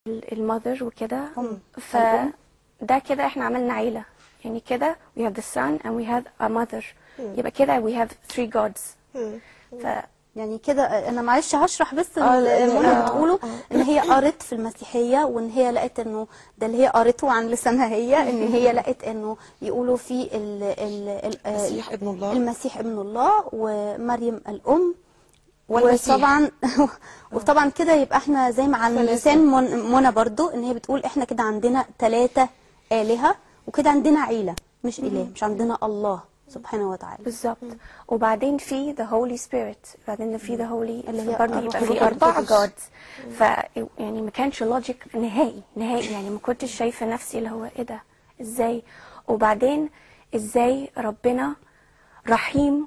المذر وكده أم. فده كده احنا عملنا عيلة يعني كده we have the son and we have a mother يبقى كده we have three gods ف يعني كده انا معلش هشرح بس آه، لا، اللي لا، منى آه، بتقوله ان هي قرت في المسيحيه وان هي لقت انه ده اللي هي قرته عن لسانها هي ان هي لقت انه يقولوا في ال ال ال المسيح ابن الله. المسيح ابن الله ومريم الام والمسيح. وطبعا وطبعا كده يبقى احنا زي ما عن ثلاثة. لسان من- منى برضو ان هي بتقول احنا كده عندنا ثلاثه الهه وكده عندنا عيله مش اله مش عندنا الله سبحانه وتعالى بالظبط وبعدين في the Holy Spirit بعدين في the Holy اللي هي برضه الروح يبقى في القدس. أربعة جادز ف يعني ما كانش لوجيك نهائي نهائي يعني ما كنتش شايفة نفسي اللي هو ايه ده ازاي وبعدين ازاي ربنا رحيم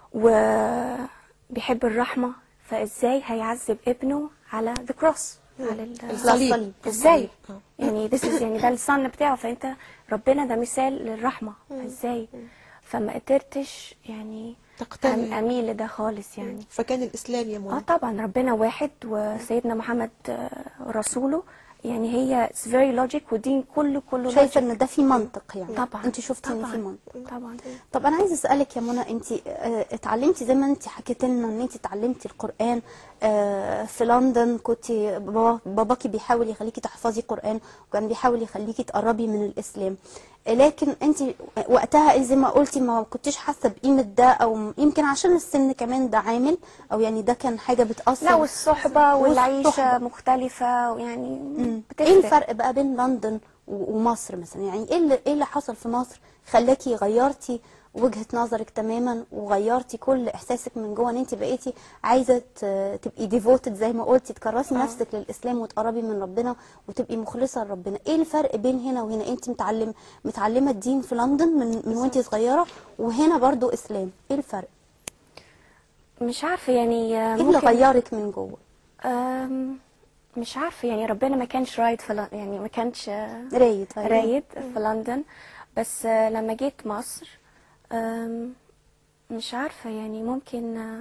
وبيحب الرحمة فازاي هيعذب ابنه على the cross على ال- الصليب. ازاي آه. يعني this is يعني ده الصن بتاعه فانت ربنا ده مثال للرحمه ازاي فما قدرتش يعني تقتنع. أم- اميل لده خالص يعني فكان الاسلام يا اه منى طبعا ربنا واحد وسيدنا محمد آه، رسوله يعني هي it's very logic والدين كله كله شايفه logic. ان ده في منطق يعني طبعا انت شفتي ان في طبعا منطق طبعا طب انا عايزه اسالك يا منى انت آه، اتعلمتي زي ما انت حكيت لنا ان انت اتعلمتي القران آه، في لندن كنت بابا- باباكي بيحاول يخليكي تحفظي قران وكان بيحاول يخليكي تقربي من الاسلام آه، لكن انت وقتها زي ما قلتي ما كنتش حاسه بقيمه ده او يمكن عشان السن كمان ده عامل او يعني ده كان حاجه بتاثر لا والصحبه والعيشه والصحبة. مختلفه ويعني بتفرق ايه الفرق بقى بين لندن و- ومصر مثلا يعني ايه اللي, إيه اللي حصل في مصر خلاكي غيرتي وجهة نظرك تماما وغيرتي كل احساسك من جوه ان انت بقيتي عايزه ت- تبقي ديفوتد زي ما قلتي تكرسي نفسك للاسلام وتقربي من ربنا وتبقي مخلصه لربنا ايه الفرق بين هنا وهنا انت متعلم متعلمه الدين في لندن من من وانت صغيره وهنا برضو اسلام ايه الفرق مش عارفه يعني آه، ايه اللي ممكن غيرك من جوه أم، مش عارفه يعني ربنا ما كانش رايد في لن- يعني ما كانش آه، رايد أيوة. رايد في لندن بس آه، لما جيت مصر أم، مش عارفه يعني ممكن آه،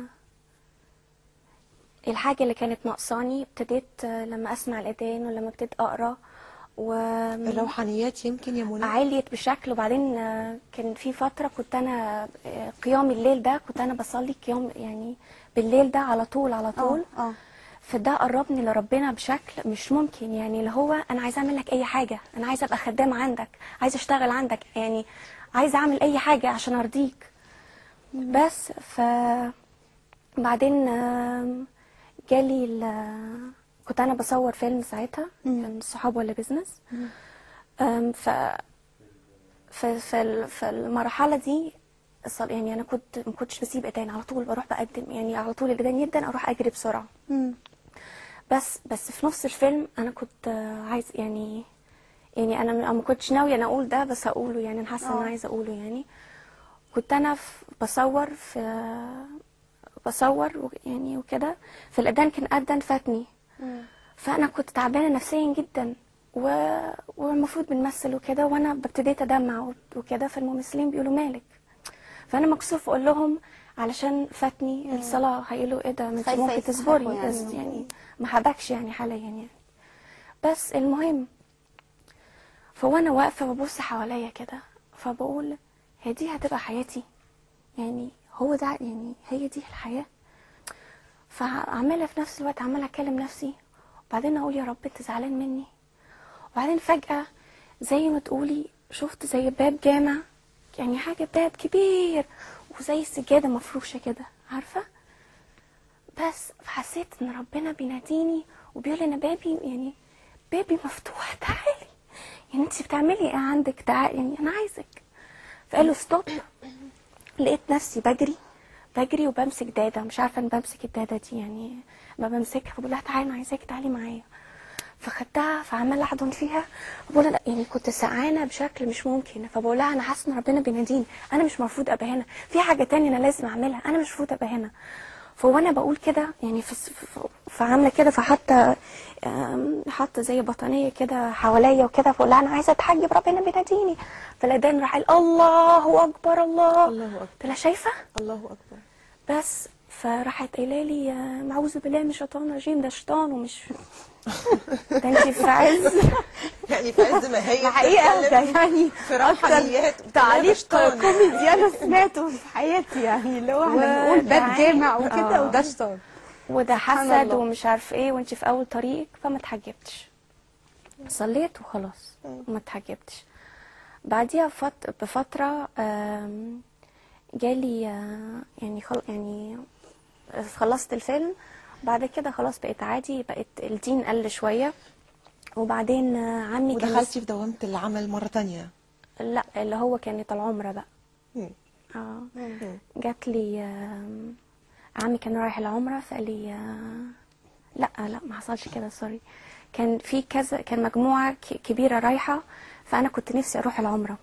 الحاجه اللي كانت ناقصاني ابتديت آه، لما اسمع الاذان ولما ابتديت اقرا و الروحانيات يمكن يا منى عليت بشكل وبعدين آه، كان في فترة كنت أنا آه، قيام الليل ده كنت أنا بصلي قيام يعني بالليل ده على طول على طول اه اه فده قربني لربنا بشكل مش ممكن يعني اللي هو أنا عايزة أعمل لك أي حاجة أنا عايزة أبقى خدامة عندك عايزة أشتغل عندك يعني عايزة أعمل أي حاجة عشان أرضيك بس ف بعدين آم، جالي ال- كنت انا بصور فيلم ساعتها كان صحاب ولا بيزنس أم، ف ف في في المرحله دي الصل- يعني انا كنت ما كنتش بسيب اذان على طول بروح بقدم يعني على طول الاذان يدن اروح اجري بسرعه مم. بس بس في نص الفيلم انا كنت آه، عايز يعني يعني انا م- ما كنتش ناويه انا اقول ده بس هقوله يعني انا حاسه ان انا عايزه اقوله يعني كنت انا في بصور في بصور و- يعني وكده فالاذان كان اذن فاتني فانا كنت تعبانه نفسيا جدا و... والمفروض بنمثل وكده وانا ابتديت ادمع و- وكده فالممثلين بيقولوا مالك فانا مكسوف اقول لهم علشان فاتني الصلاه هيقولوا ايه ده ما انت خايفة ممكن يسحقوا تصبري يعني. بس يعني ما حبكش يعني حاليا يعني بس المهم فوانا واقفه ببص حواليا كده فبقول هي دي هتبقى حياتي يعني هو ده يعني هي دي الحياه فعماله في نفس الوقت عماله اكلم نفسي وبعدين اقول يا رب انت زعلان مني وبعدين فجاه زي ما تقولي شفت زي باب جامع يعني حاجه باب كبير وزي السجاده مفروشه كده عارفه بس حسيت ان ربنا بيناديني وبيقول لي انا بابي يعني بابي مفتوح تعالي يعني انت بتعملي ايه عندك تعالي يعني انا عايزك فقال له ستوب لقيت نفسي بجري بجري وبمسك داده مش عارفه انا بمسك الداده دي يعني ما بمسكها فبقول لها تعالي انا عايزاكي تعالي معايا فخدتها فعماله احضن فيها بقول لها لا يعني كنت سقعانه بشكل مش ممكن فبقول لها انا حاسه ان ربنا بيناديني انا مش المفروض ابقى هنا في حاجه تانية انا لازم اعملها انا مش المفروض ابقى هنا فوانا بقول كده يعني في فعامله كده فحتى آم، حاطه زي بطانيه كده حواليا وكده فاقول لها انا عايزه اتحجب ربنا بيناديني فالاذان راح قال الله اكبر الله الله أكبر. قلت لها شايفه الله اكبر بس فراحت قايله لي آه، معوذ بالله من الشيطان الرجيم ده شيطان ومش ده انت في عز يعني في عز ما هي الحقيقه ده بتتكلم يعني في روحانيات أكتر تعليق شيطان. كوميدي انا سمعته في حياتي يعني اللي هو احنا بنقول باب وده جامع عين. وكده آه. وده شيطان وده سبحان حسد الله. ومش عارف ايه وانت في اول طريقك فما اتحجبتش صليت وخلاص وما اتحجبتش بعديها فت... بفترة آم، جالي آه، يعني خل... يعني خلصت الفيلم بعد كده خلاص بقيت عادي بقيت الدين قل شوية وبعدين آه، عمي كان ودخلتي في دوامة العمل مرة تانية لا اللي هو كانت العمرة بقى مم. اه جات لي آم، عمي كان رايح العمرة فقال لي آه، لا لا ما حصلش كده سوري كان في كذا كان مجموعة ك- كبيرة رايحة فأنا كنت نفسي أروح العمرة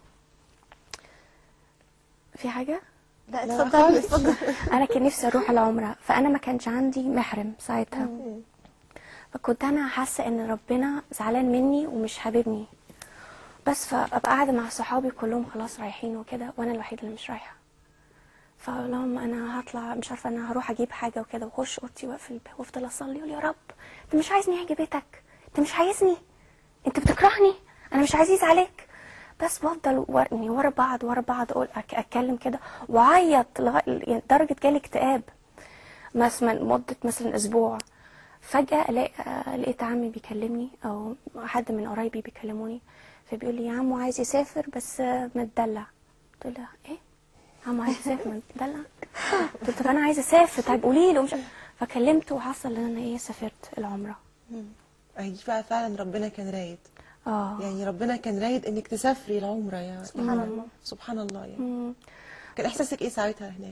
في حاجة؟ لا لا اتفضلي خالص. اتفضلي أنا كان نفسي أروح العمرة فأنا ما كانش عندي محرم ساعتها فكنت أنا حاسة إن ربنا زعلان مني ومش حاببني بس فأبقى قاعدة مع صحابي كلهم خلاص رايحين وكده وأنا الوحيدة اللي مش رايحة فاقول لهم انا هطلع مش عارفه انا هروح اجيب حاجه وكده واخش اوضتي واقفل الباب وافضل اصلي اقول يا رب انت مش عايزني اجي بيتك انت مش عايزني انت بتكرهني انا مش عزيز عليك بس بفضل ور- يعني ورا بعض ورا بعض اقول أك- اتكلم كده واعيط لغايه يعني درجه جالي اكتئاب مثلا مده مثلا اسبوع فجاه الاقي آه، لقيت عمي بيكلمني او حد من قرايبي بيكلموني فبيقول لي يا عمو عايز يسافر بس آه، متدلع قلت له ايه عمو عايز يسافر متدلع قلت له طب انا عايزه اسافر طيب قولي له مش فكلمته وحصل ان انا ايه سافرت العمره أهي بقى فعلا ربنا كان رايد اه يعني ربنا كان رايد انك تسافري العمرة يا سبحان الله سبحان الله يعني مم. كان احساسك ايه ساعتها هناك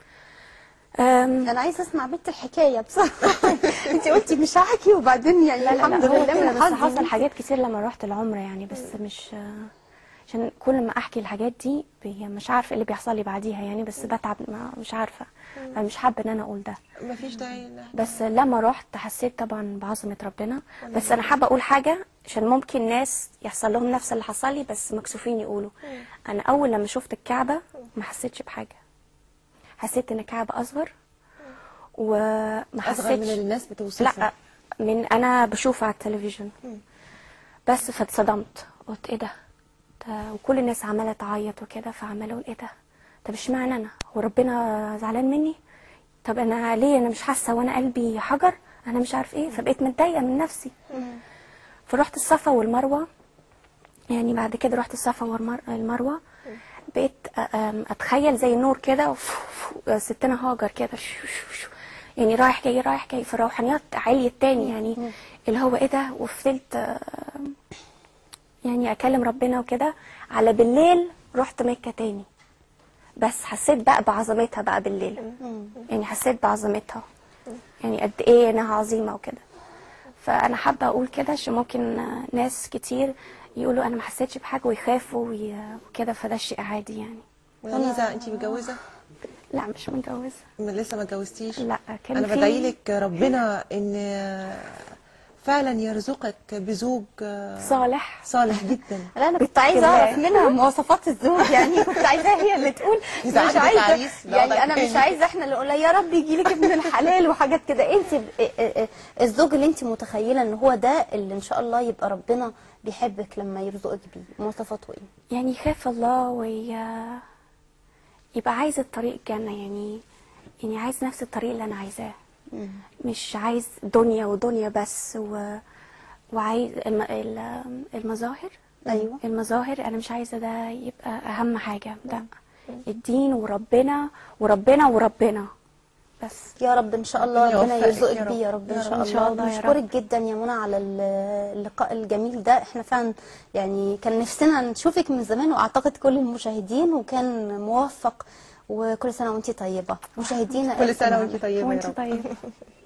أم، انا عايزه اسمع بنت الحكايه بصراحه انت قلتي مش هحكي وبعدين يعني لا لا الحمد لا هو لله كده من بس حظي حصل حاجات كتير لما رحت العمرة يعني بس مش عشان كل ما احكي الحاجات دي بي- مش عارفه ايه اللي بيحصل لي بعديها يعني بس بتعب ما مش عارفه فمش حابه ان انا اقول ده مفيش داعي إن إحنا- بس لما رحت حسيت طبعا بعظمه ربنا بس انا حابه اقول حاجه عشان ممكن ناس يحصل لهم نفس اللي حصل لي بس مكسوفين يقولوا انا اول لما شفت الكعبه ما حسيتش بحاجه حسيت ان الكعبه اصغر وما اصغر من حسيتش اللي الناس بتوصفها لا من انا بشوفه على التلفزيون بس فاتصدمت قلت ايه ده ده وكل الناس عماله تعيط وكده فعماله اقول ايه ده طب اشمعنى انا هو ربنا زعلان مني طب انا ليه انا مش حاسه وانا قلبي حجر انا مش عارف ايه فبقيت متضايقه من نفسي فرحت الصفا والمروه يعني بعد كده رحت الصفا والمروه بقيت أ- أم- اتخيل زي النور كده وف- ف- ستنا هاجر كده شو شو شو يعني رايح جاي رايح جاي فالروحانيات عليت تاني يعني اللي هو ايه ده وفضلت آم، يعني اكلم ربنا وكده على بالليل رحت مكة تاني بس حسيت بقى بعظمتها بقى بالليل يعني حسيت بعظمتها يعني قد ايه انها عظيمه وكده فانا حابه اقول كده عشان ممكن آه، ناس كتير يقولوا انا ما حسيتش بحاجه ويخافوا وي- وكده فده شيء عادي يعني ونيزة انت متجوزة لا مش متجوزه م- لسه ما اتجوزتيش لا كان انا في- بدعي لك ربنا ان فعلا يرزقك بزوج صالح صالح جدا لا انا كنت بالله. عايزه اعرف منها مواصفات الزوج يعني كنت عايزاها هي اللي تقول مش إذا عندك عايزه عريس، ده يعني وضع انا مش تاني. عايزه احنا اللي نقول يا رب يجي لك ابن الحلال وحاجات كده انت ب- ا- ا- ا- الزوج اللي انت متخيله ان هو ده اللي ان شاء الله يبقى ربنا بيحبك لما يرزقك بيه مواصفاته ايه يعني يخاف الله وي يبقى عايز الطريق الجنة يعني يعني عايز نفس الطريق اللي أنا عايزاه مش عايز دنيا ودنيا بس و... وعايز الم... ال- المظاهر أيوة. المظاهر أنا مش عايزة ده يبقى أهم حاجة ده الدين وربنا وربنا وربنا بس يا رب ان شاء الله ربنا ربنا يوفقك يرزقك يا رب. بيه يا رب ان يا شاء رب. إن شاء الله الله يا بنشكرك جدا يا منى على ال- اللقاء الجميل ده احنا فعلا يعني كان نفسنا نشوفك من زمان واعتقد كل المشاهدين وكان موفق وكل سنه وانت طيبه مشاهدينا كل سنة الكرام. وانت طيبة يا وانت رب طيب